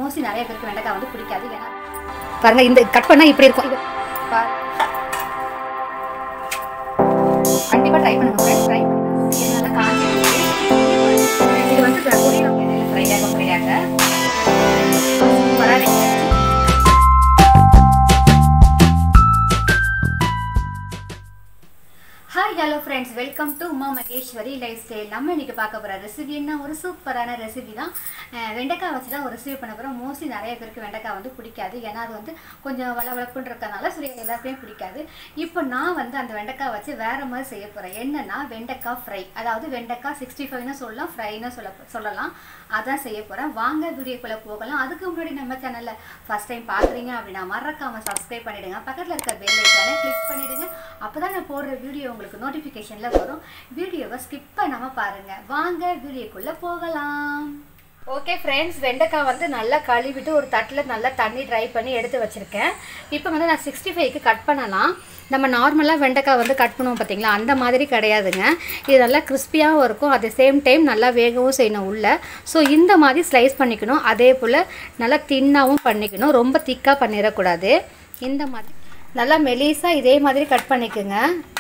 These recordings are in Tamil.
மோஸ்ட்லி நிறைய பேருக்கு வெண்டைக்காய் வந்து பிடிக்காது ஏன்னா பாருங்க இந்த கட் பண்ணால் இப்படி இருக்கும் இது பாரு. கண்டிப்பாக ட்ரை பண்ணுங்க ஃப்ரெண்ட்ஸ் ட்ரை பண்ணுங்க இது நல்லா காஞ்சி இது வந்து பொரியல் எண்ணெயில் ஃப்ரை ஆக ஃப்ரை ஆக சூப்பராக ரெடி ஆச்சு hi hello friends welcome to Uma Maheswari lifestyle நம்ம இன்னைக்கு பார்க்க போகிற ரெசிபின்னா ஒரு சூப்பரான ரெசிபி தான் அஹ் வெண்டைக்காய் வச்சு தான் ஒரு ரெசிபி பண்ண போகிறோம் மோஸ்ட்லி நிறைய பேருக்கு வெண்டைக்காய் வந்து பிடிக்காது ஏன்னா அது வந்து கொஞ்சம் வளவளப்புன்னு இருக்கறனால சரி எல்லாருக்குமே பிடிக்காது இப்போ நான் வந்து அந்த வெண்டைக்காய் வச்சு வேற மாதிரி செய்ய போகிறேன் என்னன்னா வெண்டைக்காய் ஃப்ரை அதாவது வெண்டைக்காய் சிக்ஸ்டி ஃபைவ்னு சொல்லலாம் ஃப்ரைன்னு சொல்ல சொல்லலாம் அதான் செய்ய போகிறேன் வாங்க வீடியோக்குள்ளே போகலாம் அதுக்கு முன்னாடி நம்ம சேனலில் ஃபஸ்ட் டைம் பார்க்குறீங்க அப்படின்னா மறக்காமல் சப்ஸ்கிரைப் பண்ணிவிடுங்க பக்கத்தில் இருக்க பெல் ஐக்கானை கிளிக் பண்ணிவிடுங்க அப்போ தான் நான் போடுற வீடியோ உங்களுக்கு நோட்டிஃபிகேஷனில் வரும் வீடியோவை ஸ்கிப் பண்ணாமல் பாருங்கள் வாங்க வீடியோக்குள்ளே போகலாம் ஓகே ஃப்ரெண்ட்ஸ் வெண்டைக்காய் வந்து நல்லா கழுவிட்டு ஒரு தட்டில் நல்லா தண்ணி ட்ரை பண்ணி எடுத்து வச்சுருக்கேன் இப்போ வந்து நான் சிக்ஸ்டி ஃபைவ்க்கு கட் பண்ணலாம் நம்ம நார்மலாக வெண்டைக்காய் வந்து கட் பண்ணுவோம் பார்த்தீங்களா அந்த மாதிரி கிடையாதுங்க இது நல்லா கிறிஸ்பியாகவும் இருக்கும் அட் சேம் டைம் நல்லா வேகவும் செய்யணும் உள்ள ஸோ இந்த மாதிரி ஸ்லைஸ் பண்ணிக்கணும் அதே போல் நல்லா தின்னாகவும் பண்ணிக்கணும் ரொம்ப திக்காக பண்ணிடக்கூடாது இந்த மாதிரி நல்லா மெலிசாக இதே மாதிரி கட் பண்ணிக்கோங்க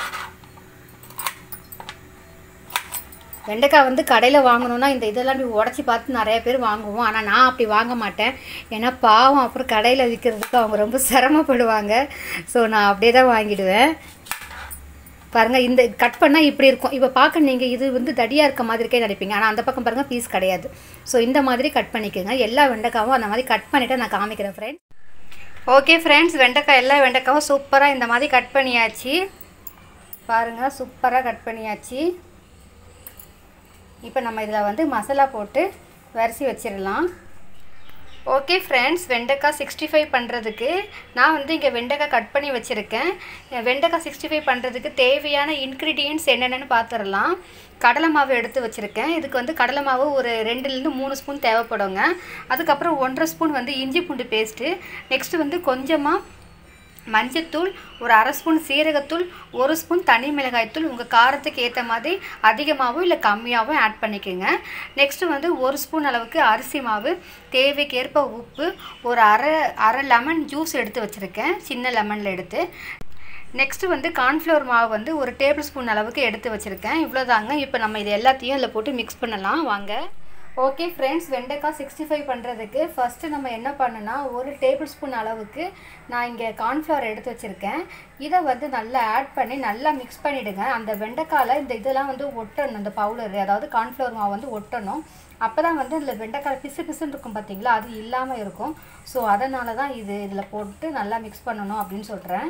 வெண்டைக்காய் வந்து கடையில் வாங்கணுன்னா இந்த இதெல்லாம் இப்படி உடச்சி பார்த்து நிறைய பேர் வாங்குவோம் ஆனால் நான் அப்படி வாங்க மாட்டேன் ஏன்னா பாவம் அப்புறம் கடையில் விற்கிறதுக்கு அவங்க ரொம்ப சிரமப்படுவாங்க ஸோ நான் அப்படியே தான் வாங்கிடுவேன் பாருங்கள் இந்த கட் பண்ணால் இப்படி இருக்கும் இப்போ பார்க்க நீங்கள் இது வந்து தடியாக இருக்க மாதிரி இருக்கே நினைப்பீங்க ஆனால் அந்த பக்கம் பாருங்கள் பீஸ் கிடையாது ஸோ இந்த மாதிரி கட் பண்ணிக்கோங்க எல்லா வெண்டைக்காவும் அந்த மாதிரி கட் பண்ணிவிட்டு நான் காமிக்கிறேன் ஃப்ரெண்ட்ஸ் ஓகே ஃப்ரெண்ட்ஸ் வெண்டைக்காய் எல்லா வெண்டைக்காவும் சூப்பராக இந்த மாதிரி கட் பண்ணியாச்சு பாருங்கள் சூப்பராக கட் பண்ணியாச்சு இப்போ நம்ம இதில் வந்து மசாலா போட்டு வரிசி வச்சிடலாம் ஓகே ஃப்ரெண்ட்ஸ் வெண்டைக்காய் சிக்ஸ்டி ஃபைவ் பண்ணுறதுக்கு நான் வந்து இங்கே வெண்டைக்காய் கட் பண்ணி வச்சுருக்கேன் வெண்டைக்காய் சிக்ஸ்டி ஃபைவ் பண்ணுறதுக்கு தேவையான இன்க்ரீடியன்ட்ஸ் என்னென்னு பார்த்துடலாம் கடலை மாவு எடுத்து வச்சுருக்கேன் இதுக்கு வந்து கடலை மாவு ஒரு ரெண்டுலேருந்து மூணு ஸ்பூன் தேவைப்படுங்க அதுக்கப்புறம் ஒன்றரை ஸ்பூன் வந்து இஞ்சி பூண்டு பேஸ்ட்டு நெக்ஸ்ட்டு வந்து கொஞ்சமாக மஞ்சத்தூள் ஒரு அரை ஸ்பூன் சீரகத்தூள் ஒரு ஸ்பூன் தனி மிளகாய்த்தூள் உங்கள் காரத்துக்கு ஏற்ற மாதிரி அதிகமாகவும் இல்லை கம்மியாகவும் ஆட் பண்ணிக்கோங்க நெக்ஸ்ட்டு வந்து ஒரு ஸ்பூன் அளவுக்கு அரிசி மாவு தேவைக்கேற்ப உப்பு ஒரு அரை அரை லெமன் ஜூஸ் எடுத்து வச்சுருக்கேன் சின்ன லெமனில் எடுத்து நெக்ஸ்ட்டு வந்து கார்ன்ஃப்ளவர் மாவு வந்து ஒரு டேபிள் ஸ்பூன் அளவுக்கு எடுத்து வச்சுருக்கேன் இவ்வளோதாங்க இப்போ நம்ம இது எல்லாத்தையும் இதில் போட்டு மிக்ஸ் பண்ணலாம் வாங்க ஓகே ஃப்ரெண்ட்ஸ் வெண்டைக்காய் சிக்ஸ்டி ஃபைவ் பண்ணுறதுக்கு ஃபஸ்ட்டு நம்ம என்ன பண்ணுனா ஒரு டேபிள் ஸ்பூன் அளவுக்கு நான் இங்கே கார்ன்ஃப்ளவர் எடுத்து வச்சுருக்கேன் இதை வந்து நல்லா ஆட் பண்ணி நல்லா மிக்ஸ் பண்ணிவிடுங்க அந்த வெண்டைக்காயில் இந்த இதெல்லாம் வந்து ஒட்டணும் அந்த பவுடர் அதாவது கார்ன்ஃப்ளவர் மாவு வந்து ஒட்டணும் அப்போ தான் வந்து இதில் வெண்டைக்காய் பிசு பிசுன்னு இருக்கும் பார்த்தீங்களா அது இல்லாமல் இருக்கும் ஸோ அதனால தான் இது இதில் போட்டு நல்லா மிக்ஸ் பண்ணணும் அப்படின்னு சொல்கிறேன்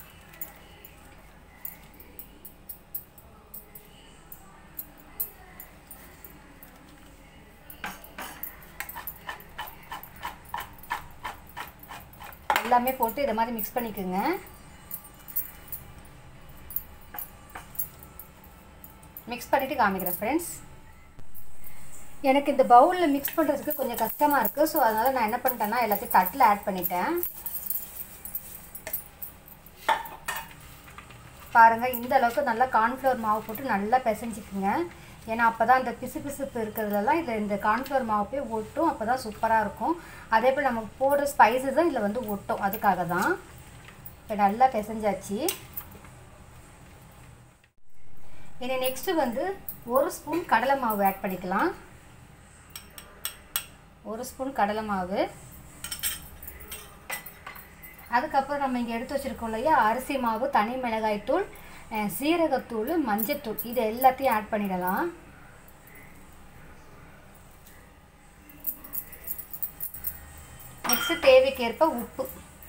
எல்லாமே போட்டு இதை மாதிரி மிக்ஸ் பண்ணிக்கோங்க மிக்ஸ் பண்ணிவிட்டு காமிக்கிறேன் ஃப்ரெண்ட்ஸ் எனக்கு இந்த பவுலில் மிக்ஸ் பண்ணுறதுக்கு கொஞ்சம் கஷ்டமாக இருக்குது ஸோ அதனால் நான் என்ன பண்ணிட்டேன்னா எல்லாத்தையும் தட்டில் ஆட் பண்ணிட்டேன் பாருங்கள் இந்த அளவுக்கு நல்லா கார்ன்ஃப்ளவர் மாவு போட்டு நல்லா பிசைஞ்சிக்குங்க ஏன்னா அப்போ தான் இந்த பிசு பிசுப்பு இருக்கிறதுலலாம் இதில் இந்த கார்ன்ஃப்ளவர் மாவு போய் ஒட்டும் அப்போ தான் சூப்பராக இருக்கும் அதே போல் நம்ம போடுற ஸ்பைசஸும் இதில் வந்து ஒட்டும் அதுக்காக தான் இப்போ நல்லா பிசைஞ்சாச்சு இனி நெக்ஸ்ட்டு வந்து ஒரு ஸ்பூன் கடலை மாவு ஆட் பண்ணிக்கலாம் ஒரு ஸ்பூன் கடலை மாவு அதுக்கப்புறம் நம்ம இங்கே எடுத்து வச்சுருக்கோம் இல்லையா அரிசி மாவு தனி மிளகாய்த்தூள் சீரகத்தூள் மஞ்சத்தூள் இது எல்லாத்தையும் ஆட் பண்ணிடலாம் நெக்ஸ்ட்டு தேவைக்கேற்ப உப்பு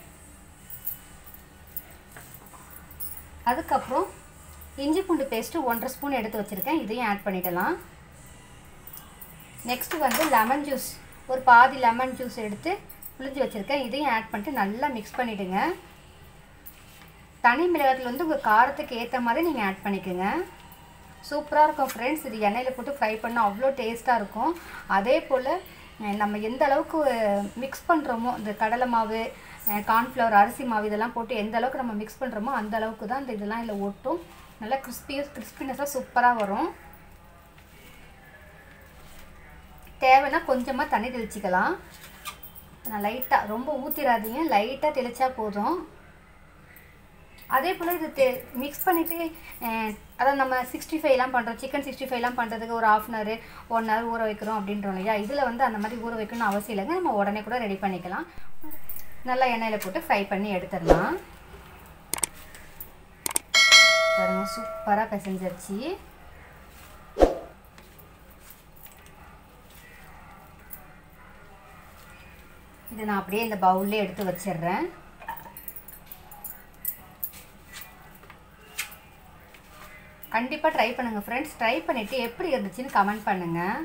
அதுக்கப்புறம் இஞ்சி பூண்டு பேஸ்ட்டு ஒன்றரை ஸ்பூன் எடுத்து வச்சுருக்கேன் இதையும் ஆட் பண்ணிடலாம் நெக்ஸ்ட்டு வந்து லெமன் ஜூஸ் ஒரு பாதி லெமன் ஜூஸ் எடுத்து புளிஞ்சு வச்சுருக்கேன் இதையும் ஆட் பண்ணிட்டு நல்லா மிக்ஸ் பண்ணிவிடுங்க தனி மிளகாத்தில் வந்து உங்கள் காரத்துக்கு ஏற்ற மாதிரி நீங்கள் ஆட் பண்ணிக்கோங்க சூப்பராக இருக்கும் ஃப்ரெண்ட்ஸ் இது எண்ணெயில் போட்டு ஃப்ரை பண்ணால் அவ்வளோ டேஸ்ட்டாக இருக்கும் அதே போல் நம்ம எந்த அளவுக்கு மிக்ஸ் பண்ணுறோமோ இந்த கடலை மாவு கார்ன்ஃப்ளவர் அரிசி மாவு இதெல்லாம் போட்டு எந்த அளவுக்கு நம்ம மிக்ஸ் பண்ணுறோமோ அந்த அளவுக்கு தான் இந்த இதெல்லாம் இதில் ஒட்டும் நல்லா கிறிஸ்பி கிறிஸ்பினஸாக சூப்பராக வரும் தேவைன்னா கொஞ்சமாக தண்ணி தெளிச்சிக்கலாம் நான் லைட்டாக ரொம்ப ஊற்றிடாதீங்க லைட்டாக தெளித்தா போதும் அதே போல் இது தே மிக்ஸ் பண்ணிவிட்டு அதாவது நம்ம சிக்ஸ்டி ஃபைவ்லாம் பண்ணுறோம் சிக்கன் சிக்ஸ்டி ஃபைவ்லாம் பண்ணுறதுக்கு ஒரு half an hour one hour ஊற வைக்கிறோம் அப்படின்றோம் இல்லையா இதில் வந்து அந்த மாதிரி ஊற வைக்கணும்னு அவசியம் இல்லைங்க நம்ம உடனே கூட ரெடி பண்ணிக்கலாம் நல்லா எண்ணெயில் போட்டு ஃப்ரை பண்ணி எடுத்துடலாம் பாருங்க சூப்பராக பிசைஞ்சிருச்சு இதை நான் அப்படியே இந்த பவுல்லே எடுத்து வச்சிடுறேன் கண்டிப்பாக ட்ரை பண்ணுங்கள் ஃப்ரெண்ட்ஸ் ட்ரை பண்ணிவிட்டு எப்படி இருந்துச்சுன்னு கமெண்ட் பண்ணுங்கள்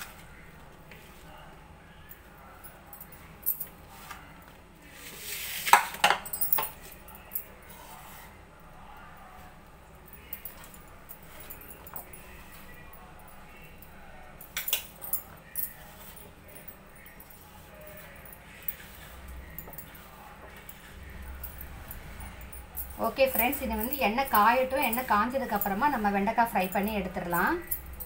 ஓகே ஃப்ரெண்ட்ஸ் இதை வந்து எண்ணெய் காயட்டும் எண்ணெய் காஞ்சதுக்கப்புறமா நம்ம வெண்டைக்காய் ஃப்ரை பண்ணி எடுத்துடலாம்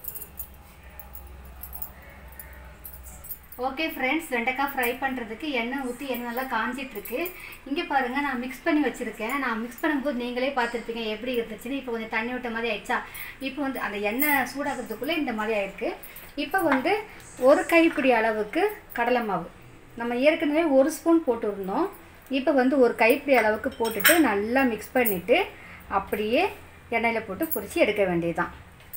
ஓகே ஃப்ரெண்ட்ஸ் வெண்டைக்காய் ஃப்ரை பண்ணுறதுக்கு எண்ணெய் ஊற்றி எண்ணெய் நல்லா காஞ்சிட்ருக்கு இங்கே பாருங்கள் நான் மிக்ஸ் பண்ணி வச்சுருக்கேன் நான் மிக்ஸ் பண்ணும்போது நீங்களே பார்த்துருப்பீங்க எப்படி இருந்துச்சுன்னு இப்போ கொஞ்சம் தண்ணி விட்ட மாதிரி ஆயிடுச்சா இப்போ வந்து அந்த எண்ணெய் சூடாகிறதுக்குள்ளே இந்த மாதிரி ஆயிருக்கு இப்போ வந்து ஒரு கைப்பிடி அளவுக்கு கடலை மாவு நம்ம ஏற்கனவே ஒரு ஸ்பூன் போட்டுருந்தோம் இப்போ வந்து ஒரு கைப்பிடி அளவுக்கு போட்டுட்டு நல்லா மிக்ஸ் பண்ணிவிட்டு அப்படியே எண்ணெயில் போட்டு பொரித்து எடுக்க வேண்டியதுதான்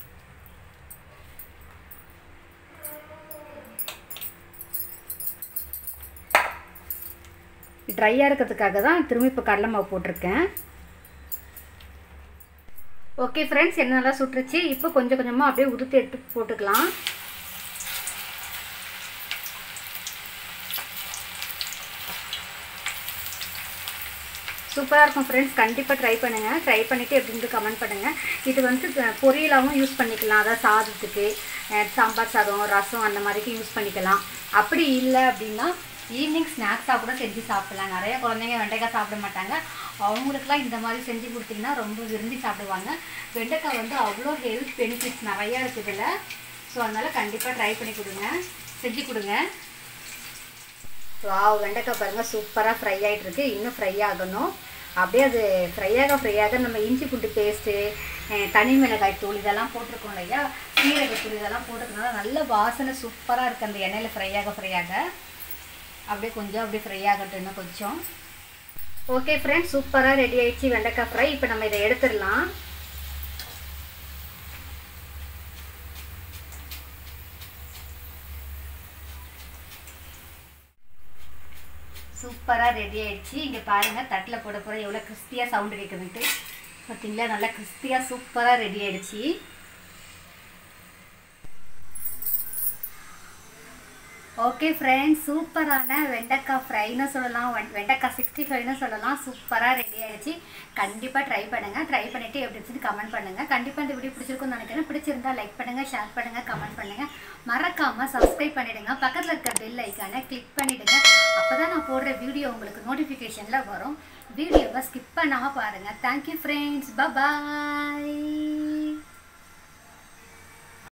ட்ரையாக இருக்கிறதுக்காக தான் திரும்ப இப்போ கடலை மாவு போட்டிருக்கேன் ஓகே ஃப்ரெண்ட்ஸ் என்ன நல்லா சுட்டுருச்சு இப்போ கொஞ்சம் கொஞ்சமாக அப்படியே உதுத்து எடுத்து போட்டுக்கலாம் சூப்பராக இருக்கும் ஃப்ரெண்ட்ஸ் கண்டிப்பாக ட்ரை பண்ணுங்கள் ட்ரை பண்ணிவிட்டு எப்படின்ட்டு கமெண்ட் பண்ணுங்கள் இது வந்து அஹ், பொரியலாகவும் யூஸ் பண்ணிக்கலாம் அதாவது சாதத்துக்கு அஹ், சாம்பார் சாதம் ரசம் அந்த மாதிரிக்கு யூஸ் பண்ணிக்கலாம் அப்படி இல்லை அப்படின்னா ஈவினிங் ஸ்நாக்ஸாக கூட செஞ்சு சாப்பிடலாம் நிறைய குழந்தைங்க வெண்டைக்காய் சாப்பிட மாட்டாங்க அவங்களுக்குலாம் இந்த மாதிரி செஞ்சு கொடுத்தீங்கன்னா ரொம்ப விரும்பி சாப்பிடுவாங்க வெண்டைக்காய் வந்து அவ்வளோ ஹெல்த் பெனிஃபிட்ஸ் நிறையா இருக்குதுல்ல ஸோ அதனால் கண்டிப்பாக ட்ரை பண்ணி கொடுங்க செஞ்சு கொடுங்க வாவ் வெண்டைக்காய் பாருங்கள் சூப்பராக ஃப்ரை ஆகிட்டு இருக்கு இன்னும் ஃப்ரை ஆகணும் அப்படியே அது ஃப்ரை ஆக ஃப்ரை ஆக நம்ம இஞ்சி பூண்டு பேஸ்ட்டு தனி மிளகாய் தூள் இதெல்லாம் போட்டிருக்கோம் இல்லையா சீரகத்தூள் இதெல்லாம் போட்டிருக்கனால நல்ல வாசனை சூப்பராக இருக்குது அந்த எண்ணெயில் ஃப்ரை ஆக ஃப்ரை ஆக அப்படியே கொஞ்சம் அப்படியே ஃப்ரை ஆகட்டும் இன்னும் கொஞ்சம் ஓகே ஃப்ரெண்ட்ஸ் சூப்பராக ரெடி ஆயிடுச்சு வெண்டைக்காய் ஃப்ரை இப்போ நம்ம இதை எடுத்துடலாம் சூப்பராக ரெடி ஆயிடுச்சு இங்கே பாருங்கள் தட்டில் போட போகிற எவ்வளோ கிறிஸ்பியாக சவுண்டு கேட்குதுன்ட்டு பார்த்தீங்களா நல்லா கிறிஸ்பியாக சூப்பராக ரெடி ஆயிடுச்சு ஓகே ஃப்ரெண்ட்ஸ் சூப்பரான வெண்டைக்காய் ஃப்ரைன்னு சொல்லலாம் வெண்- வெண்டைக்காய் சிக்ஸ்டி ஃபைவ்னு சொல்லலாம் சூப்பராக ரெடி ஆயிடுச்சு கண்டிப்பாக ட்ரை பண்ணுங்கள் ட்ரை பண்ணிவிட்டு எப்படி இருந்துச்சுன்னு கமெண்ட் பண்ணுங்கள் கண்டிப்பாக இந்த வீடியோ பிடிச்சிருக்கும்னு நினைக்கிறேன் பிடிச்சிருந்தா லைக் பண்ணுங்கள் ஷேர் பண்ணுங்கள் கமெண்ட் பண்ணுங்கள் மறக்காமல் சப்ஸ்கிரைப் பண்ணிவிடுங்க பக்கத்தில் இருக்க பெல் ஐக்கானை கிளிக் பண்ணிவிடுங்க அப்போ தான் நான் போடுற வீடியோ உங்களுக்கு நோட்டிஃபிகேஷனில் வரும் வீடியோவை ஸ்கிப் பண்ணாமல் பாருங்கள் தேங்க்யூ ஃப்ரெண்ட்ஸ் பபாய்